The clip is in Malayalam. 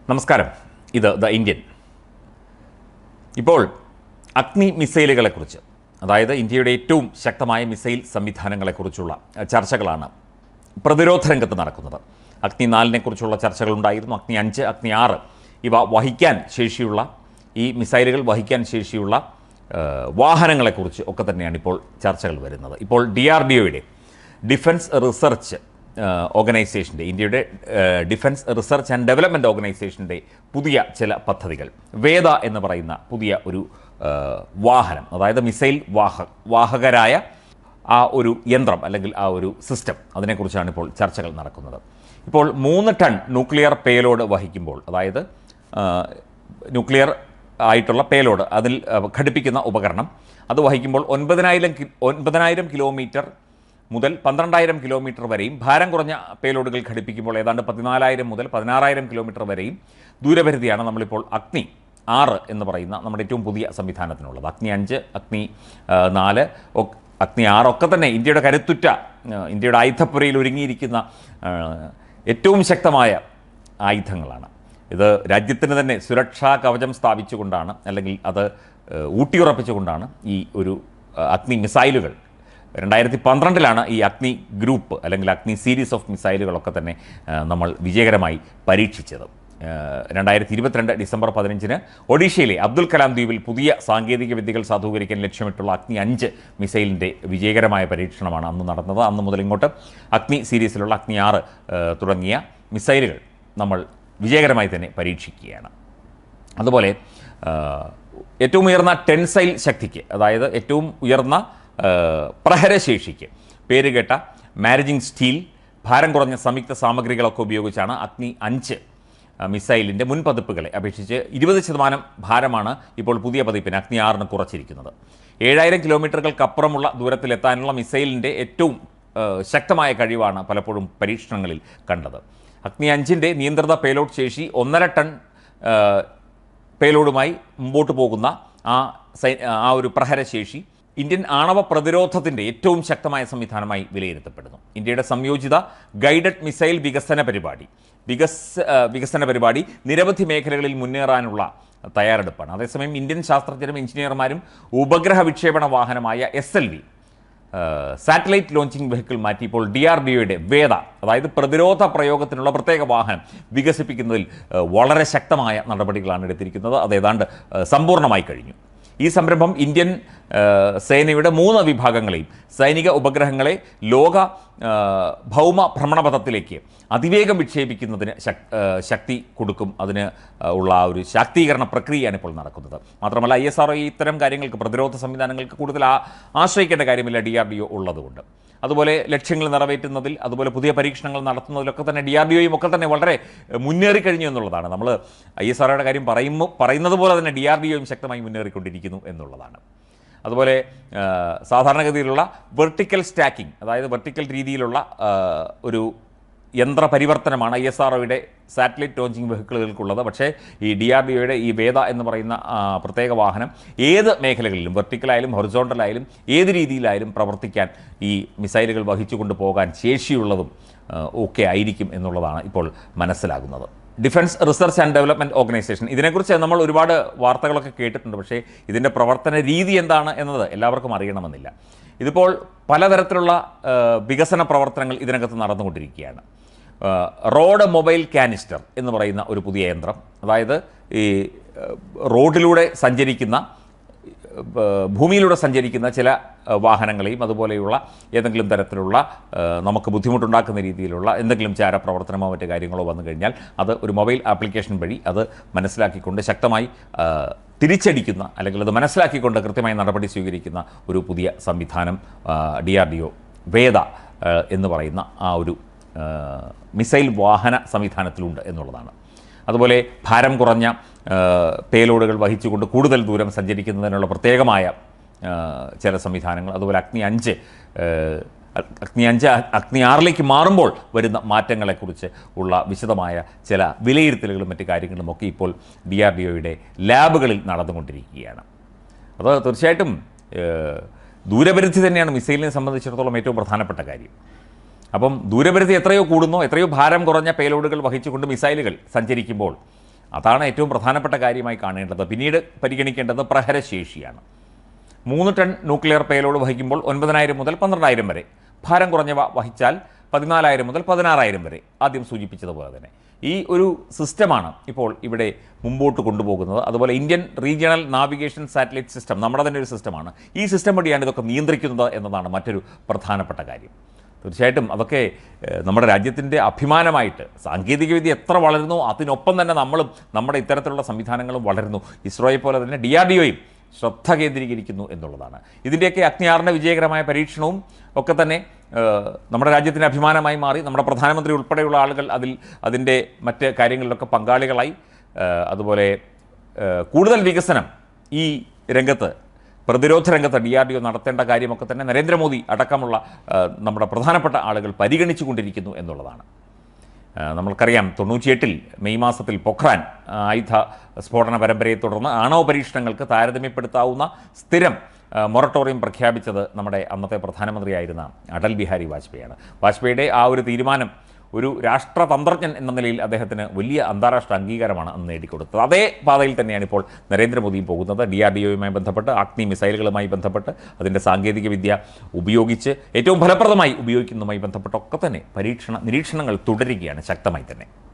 നമസ്കാരം ഇത് ദ ഇന്ത്യൻ ഇപ്പോൾ അഗ്നി മിസൈലുകളെക്കുറിച്ച് അതായത് ഇന്ത്യയുടെ ഏറ്റവും ശക്തമായ മിസൈൽ സംവിധാനങ്ങളെക്കുറിച്ചുള്ള ചർച്ചകളാണ് പ്രതിരോധ രംഗത്ത് നടക്കുന്നത് അഗ്നി നാലിനെക്കുറിച്ചുള്ള ചർച്ചകളുണ്ടായിരുന്നു അഗ്നി അഞ്ച് അഗ്നി ആറ് ഇവ വഹിക്കാൻ ശേഷിയുള്ള ഈ മിസൈലുകൾ വഹിക്കാൻ ശേഷിയുള്ള ഏഹ്, വാഹനങ്ങളെക്കുറിച്ച് ഒക്കെ തന്നെയാണ് ഇപ്പോൾ ചർച്ചകൾ വരുന്നത് ഇപ്പോൾ ഡി ആർ ഡി ഒയുടെ ഡിഫൻസ് റിസർച്ച് ഓർഗനൈസേഷൻ്റെ ഇന്ത്യയുടെ ഏഹ്, ഡിഫൻസ് റിസർച്ച് ആൻഡ് ഡെവലപ്മെൻറ്റ് ഓർഗനൈസേഷൻ്റെ പുതിയ ചില പദ്ധതികൾ വേദ എന്ന് പറയുന്ന പുതിയ ഒരു ഏഹ്, വാഹനം അതായത് മിസൈൽ വാഹ വാഹകരായ ആ ഒരു യന്ത്രം അല്ലെങ്കിൽ ആ ഒരു സിസ്റ്റം അതിനെക്കുറിച്ചാണ് ഇപ്പോൾ ചർച്ചകൾ നടക്കുന്നത് ഇപ്പോൾ മൂന്ന് ടൺ ന്യൂക്ലിയർ പേലോഡ് വഹിക്കുമ്പോൾ അതായത് ആ, ന്യൂക്ലിയർ ആയിട്ടുള്ള പേലോഡ് അതിൽ ആ, ഘടിപ്പിക്കുന്ന ഉപകരണം അത് വഹിക്കുമ്പോൾ ഒൻപതിനായിരം കി ഒൻപതിനായിരം കിലോമീറ്റർ മുതൽ പന്ത്രണ്ടായിരം കിലോമീറ്റർ വരെയും ഭാരം കുറഞ്ഞ പേലോഡുകൾ ഘടിപ്പിക്കുമ്പോൾ ഏതാണ്ട് പതിനാലായിരം മുതൽ പതിനാറായിരം കിലോമീറ്റർ വരെയും ദൂരപരിധിയാണ് നമ്മളിപ്പോൾ അഗ്നി ആറ് എന്ന് പറയുന്ന നമ്മുടെ ഏറ്റവും പുതിയ സംവിധാനത്തിനുള്ളത് അഗ്നി അഞ്ച് അഗ്നി ആ, നാല് ഒ- അഗ്നി ആറൊക്കെ തന്നെ ഇന്ത്യയുടെ കരുത്തുറ്റ ആ, ഇന്ത്യയുടെ ആയുധപ്പുരയിൽ ഒരുങ്ങിയിരിക്കുന്ന ആ, ഏറ്റവും ശക്തമായ ആയുധങ്ങളാണ് ഇത് രാജ്യത്തിന് തന്നെ സുരക്ഷാ കവചം സ്ഥാപിച്ചുകൊണ്ടാണ് അല്ലെങ്കിൽ അത് ഏഹ്, ഊട്ടിയുറപ്പിച്ചുകൊണ്ടാണ് ഈ ഒരു ഏഹ്, അഗ്നി മിസൈലുകൾ രണ്ടായിരത്തി പന്ത്രണ്ടിലാണ് ഈ അഗ്നി ഗ്രൂപ്പ് അല്ലെങ്കിൽ അഗ്നി സീരീസ് ഓഫ് മിസൈലുകളൊക്കെ തന്നെ ഏഹ്, നമ്മൾ വിജയകരമായി പരീക്ഷിച്ചത് ഏഹ്, രണ്ടായിരത്തി ഇരുപത്തിരണ്ട് ഡിസംബർ പതിനഞ്ചിന് ഒഡീഷയിലെ അബ്ദുൽ കലാം ദ്വീപിൽ പുതിയ സാങ്കേതിക വിദ്യകൾ സാധൂകരിക്കാൻ ലക്ഷ്യമിട്ടുള്ള അഗ്നി അഞ്ച് മിസൈലിൻ്റെ വിജയകരമായ പരീക്ഷണമാണ് അന്ന് നടന്നത് അന്ന് മുതൽ ഇങ്ങോട്ട് അഗ്നി സീരീസിലുള്ള അഗ്നി ആറ് ഏഹ്, തുടങ്ങിയ മിസൈലുകൾ നമ്മൾ വിജയകരമായി തന്നെ പരീക്ഷിക്കുകയാണ് അതുപോലെ ആ, ഏറ്റവും ഉയർന്ന ടെൻസൈൽ ശക്തിക്ക് അതായത് ഏറ്റവും ഉയർന്ന ആ, പ്രഹരശേഷിക്ക് പേരുകേട്ട മാരേജിംഗ് സ്റ്റീൽ ഭാരം കുറഞ്ഞ സംയുക്ത സാമഗ്രികളൊക്കെ ഉപയോഗിച്ചാണ് അഗ്നി അഞ്ച് ആ, മിസൈലിൻ്റെ മുൻ പതിപ്പുകളെ അപേക്ഷിച്ച് ഇരുപത് ശതമാനം ഭാരമാണ് ഇപ്പോൾ പുതിയ പതിപ്പിന് അഗ്നി ആറിന് കുറച്ചിരിക്കുന്നത് ഏഴായിരം കിലോമീറ്ററുകൾക്കപ്പുറമുള്ള ദൂരത്തിലെത്താനുള്ള മിസൈലിൻ്റെ ഏറ്റവും ആ, ശക്തമായ കഴിവാണ് പലപ്പോഴും പരീക്ഷണങ്ങളിൽ കണ്ടത് അഗ്നി അഞ്ചിൻ്റെ നിയന്ത്രിത പേലോഡ് ശേഷി ഒന്നര ടൺ ആ, പേലോഡുമായി മുമ്പോട്ട് പോകുന്ന ആ സൈ ആ ഒരു പ്രഹരശേഷി ഇന്ത്യൻ ആണവ പ്രതിരോധത്തിൻ്റെ ഏറ്റവും ശക്തമായ സംവിധാനമായി വിലയിരുത്തപ്പെടുന്നു ഇന്ത്യയുടെ സംയോജിത ഗൈഡഡ് മിസൈൽ വികസന പരിപാടി വികസ ആ, വികസന പരിപാടി നിരവധി മേഖലകളിൽ മുന്നേറാനുള്ള തയ്യാറെടുപ്പാണ് അതേസമയം ഇന്ത്യൻ ശാസ്ത്രജ്ഞരും എഞ്ചിനീയർമാരും ഉപഗ്രഹ വിക്ഷേപണ വാഹനമായ S L V satellite launching vehicle മാറ്റി ഇപ്പോൾ ഡി ആർ ഡി ഒയുടെ വേദ അതായത് പ്രതിരോധ പ്രയോഗത്തിനുള്ള പ്രത്യേക വാഹനം വികസിപ്പിക്കുന്നതിൽ ഏഹ്, വളരെ ശക്തമായ നടപടികളാണ് എടുത്തിരിക്കുന്നത് അത് ഏതാണ്ട് ഏഹ്, സമ്പൂർണ്ണമായി കഴിഞ്ഞു ഈ സംരംഭം ഇന്ത്യൻ ഏഹ്, സേനയുടെ മൂന്ന് വിഭാഗങ്ങളെയും സൈനിക ഉപഗ്രഹങ്ങളെ ലോക ഏഹ്, ഭൗമ ഭ്രമണപഥത്തിലേക്ക് അതിവേഗം വിക്ഷേപിക്കുന്നതിന് ശക്- ഏഹ്, ശക്തി കൊടുക്കും അതിന് ഏഹ്, ഉള്ള ആ ഒരു ശാക്തീകരണ പ്രക്രിയയാണ് ഇപ്പോൾ നടക്കുന്നത് മാത്രമല്ല ഐ എസ് ആർ ഇത്തരം കാര്യങ്ങൾക്ക് പ്രതിരോധ സംവിധാനങ്ങൾക്ക് കൂടുതൽ ആ- ആശ്രയിക്കേണ്ട കാര്യമില്ല ഡി ആർ ഡി ഒ ഉള്ളതുകൊണ്ട് അതുപോലെ ലക്ഷ്യങ്ങൾ നിറവേറ്റുന്നതിൽ അതുപോലെ പുതിയ പരീക്ഷണങ്ങൾ നടത്തുന്നതിലൊക്കെ തന്നെ ഡി ആർ ഡി ഒയും ഒക്കെ തന്നെ വളരെ ഏഹ്, മുന്നേറിക്കഴിഞ്ഞു എന്നുള്ളതാണ് നമ്മൾ ഐ എസ് ആർഒയുടെ കാര്യം പറയുമ്പോൾ പറയുന്നത് പോലെ തന്നെ ഡി ആർ ഡി ഒയും ശക്തമായി മുന്നേറിക്കൊണ്ടിരിക്കുന്നു എന്നുള്ളതാണ് അതുപോലെ ആ, സാധാരണഗതിയിലുള്ള വെർട്ടിക്കൽ സ്റ്റാക്കിംഗ് അതായത് വെർട്ടിക്കൽ രീതിയിലുള്ള ആ, ഒരു യന്ത്ര പരിവർത്തനമാണ് I S R satellite launching വെഹിക്കിളുകൾക്കുള്ളത് പക്ഷേ ഈ ഡി ആർ ഡി ഒയുടെ ഈ വേദ എന്ന് പറയുന്ന ആ, പ്രത്യേക വാഹനം ഏത് മേഖലകളിലും വെർട്ടിക്കലായാലും ഹൊറിസോണ്ടലായാലും ഏത് രീതിയിലായാലും പ്രവർത്തിക്കാൻ ഈ മിസൈലുകൾ വഹിച്ചുകൊണ്ട് പോകാൻ ശേഷിയുള്ളതും ആ, ഒക്കെ ആയിരിക്കും എന്നുള്ളതാണ് ഇപ്പോൾ മനസ്സിലാകുന്നത് defence research and development organisation ഇതിനെക്കുറിച്ച് നമ്മൾ ഒരുപാട് വാർത്തകളൊക്കെ കേട്ടിട്ടുണ്ട് പക്ഷേ ഇതിൻ്റെ പ്രവർത്തന രീതി എന്താണ് എന്നത് എല്ലാവർക്കും അറിയണമെന്നില്ല ഇതിപ്പോൾ പലതരത്തിലുള്ള ആ, വികസന പ്രവർത്തനങ്ങൾ ഇതിനകത്ത് നടന്നുകൊണ്ടിരിക്കുകയാണ് ആ, റോഡ് മൊബൈൽ കാനിസ്റ്റർ എന്ന് പറയുന്ന ഒരു പുതിയ യന്ത്രം അതായത് ഈ ആ, റോഡിലൂടെ സഞ്ചരിക്കുന്ന ഏഹ് ഭൂമിയിലൂടെ സഞ്ചരിക്കുന്ന ചില ഏഹ് വാഹനങ്ങളെയും അതുപോലെയുള്ള ഏതെങ്കിലും തരത്തിലുള്ള ഏഹ് നമുക്ക് ബുദ്ധിമുട്ടുണ്ടാക്കുന്ന രീതിയിലുള്ള എന്തെങ്കിലും ചാരപ്രവർത്തനമോ മറ്റു കാര്യങ്ങളോ വന്നു കഴിഞ്ഞാൽ അത് ഒരു മൊബൈൽ ആപ്ലിക്കേഷൻ വഴി അത് മനസ്സിലാക്കിക്കൊണ്ട് ശക്തമായി ഏഹ് തിരിച്ചടിക്കുന്ന അല്ലെങ്കിൽ അത് മനസ്സിലാക്കിക്കൊണ്ട് കൃത്യമായ നടപടി സ്വീകരിക്കുന്ന ഒരു പുതിയ സംവിധാനം ഡി ആർ ഡി ഒ വേദ ഏഹ് എന്ന് പറയുന്ന ആ ഒരു ഏഹ് മിസൈൽ വാഹന സംവിധാനത്തിലുണ്ട് എന്നുള്ളതാണ് അതുപോലെ ഭാരം കുറഞ്ഞ ആ, പേലോഡുകൾ വഹിച്ചുകൊണ്ട് കൂടുതൽ ദൂരം സഞ്ചരിക്കുന്നതിനുള്ള പ്രത്യേകമായ ആ, ചില സംവിധാനങ്ങൾ അതുപോലെ അഗ്നി അഞ്ച് ആ, അഗ്നി അഞ്ച് അഗ്നി ആറിലേക്ക് മാറുമ്പോൾ വരുന്ന മാറ്റങ്ങളെക്കുറിച്ച് ഉള്ള വിശദമായ ചില വിലയിരുത്തലുകളും മറ്റു കാര്യങ്ങളും ഒക്കെ ഇപ്പോൾ ഡി ആർ ഡി ഒയുടെ ലാബുകളിൽ നടന്നുകൊണ്ടിരിക്കുകയാണ് അത് തീർച്ചയായിട്ടും ഏഹ്, ദൂരപരിധി തന്നെയാണ് മിസൈലിനെ സംബന്ധിച്ചിടത്തോളം ഏറ്റവും പ്രധാനപ്പെട്ട കാര്യം അപ്പം ദൂരപരിധി എത്രയോ കൂടുന്നോ എത്രയോ ഭാരം കുറഞ്ഞ പേലോഡുകൾ വഹിച്ചുകൊണ്ട് മിസൈലുകൾ സഞ്ചരിക്കുമ്പോൾ അതാണ് ഏറ്റവും പ്രധാനപ്പെട്ട കാര്യമായി കാണേണ്ടത് പിന്നീട് പരിഗണിക്കേണ്ടത് പ്രഹരശേഷിയാണ് മൂന്ന് ടൺ ന്യൂക്ലിയർ പേലോഡ് വഹിക്കുമ്പോൾ ഒൻപതിനായിരം മുതൽ പന്ത്രണ്ടായിരം വരെ ഭാരം കുറഞ്ഞവ വഹിച്ചാൽ പതിനാലായിരം മുതൽ പതിനാറായിരം വരെ ആദ്യം സൂചിപ്പിച്ചതുപോലെ തന്നെ ഈ ഒരു സിസ്റ്റമാണ് ഇപ്പോൾ ഇവിടെ മുമ്പോട്ട് കൊണ്ടുപോകുന്നത് അതുപോലെ Indian regional navigation satellite system നമ്മുടെ തന്നെ ഒരു സിസ്റ്റമാണ് ഈ സിസ്റ്റം വഴിയാണ് ഇതൊക്കെ നിയന്ത്രിക്കുന്നത് എന്നതാണ് മറ്റൊരു പ്രധാനപ്പെട്ട കാര്യം തീർച്ചയായിട്ടും അതൊക്കെ ഏഹ്, നമ്മുടെ രാജ്യത്തിൻ്റെ അഭിമാനമായിട്ട് സാങ്കേതികവിദ്യ എത്ര വളരുന്നു അതിനൊപ്പം തന്നെ നമ്മളും നമ്മുടെ ഇത്തരത്തിലുള്ള സംവിധാനങ്ങളും വളരുന്നു ഇസ്രോയെ പോലെ തന്നെ ഡി ആർ ഡി ഒയും ശ്രദ്ധ കേന്ദ്രീകരിക്കുന്നു എന്നുള്ളതാണ് ഇതിൻ്റെയൊക്കെ അഗ്നിയാറിൻ്റെ വിജയകരമായ പരീക്ഷണവും ഒക്കെ തന്നെ ഏഹ്, നമ്മുടെ രാജ്യത്തിൻ്റെ അഭിമാനമായി മാറി നമ്മുടെ പ്രധാനമന്ത്രി ഉൾപ്പെടെയുള്ള ആളുകൾ അതിൽ അതിൻ്റെ മറ്റ് കാര്യങ്ങളിലൊക്കെ പങ്കാളികളായി ഏഹ്, അതുപോലെ ഏഹ്, കൂടുതൽ വികസനം ഈ രംഗത്ത് പ്രതിരോധ രംഗത്ത് ഡി ആർ ഡി ഒ നടത്തേണ്ട കാര്യമൊക്കെ തന്നെ നരേന്ദ്രമോദി അടക്കമുള്ള ഏഹ്, നമ്മുടെ പ്രധാനപ്പെട്ട ആളുകൾ പരിഗണിച്ചു കൊണ്ടിരിക്കുന്നു എന്നുള്ളതാണ് ആ, നമ്മൾക്കറിയാം തൊണ്ണൂറ്റിയെട്ടിൽ മെയ് മാസത്തിൽ പൊഖ്രാൻ ആ, ആയുധ സ്ഫോടന പരമ്പരയെ തുടർന്ന് ആണവ പരീക്ഷണങ്ങൾക്ക് താരതമ്യപ്പെടുത്താവുന്ന സ്ഥിരം ആ, മൊറട്ടോറിയം പ്രഖ്യാപിച്ചത് നമ്മുടെ അന്നത്തെ പ്രധാനമന്ത്രിയായിരുന്ന അടൽ ബിഹാരി വാജ്പേയിയാണ് വാജ്പേയിയുടെ ആ ഒരു തീരുമാനം ഒരു രാഷ്ട്രതന്ത്രജ്ഞൻ എന്ന നിലയിൽ അദ്ദേഹത്തിന് വലിയ അന്താരാഷ്ട്ര അംഗീകാരമാണ് അന്ന് നേടിക്കൊടുത്തത് അതേ പാതയിൽ തന്നെയാണ് ഇപ്പോൾ നരേന്ദ്രമോദിയും പോകുന്നത് ഡി ആർ ഡി ഒയുമായി ബന്ധപ്പെട്ട് അഗ്നി മിസൈലുകളുമായി ബന്ധപ്പെട്ട് അതിൻ്റെ സാങ്കേതികവിദ്യ ഉപയോഗിച്ച് ഏറ്റവും ഫലപ്രദമായി ഉപയോഗിക്കുന്നതുമായി ബന്ധപ്പെട്ടൊക്കെ തന്നെ പരീക്ഷണ നിരീക്ഷണങ്ങൾ തുടരുകയാണ് ശക്തമായി തന്നെ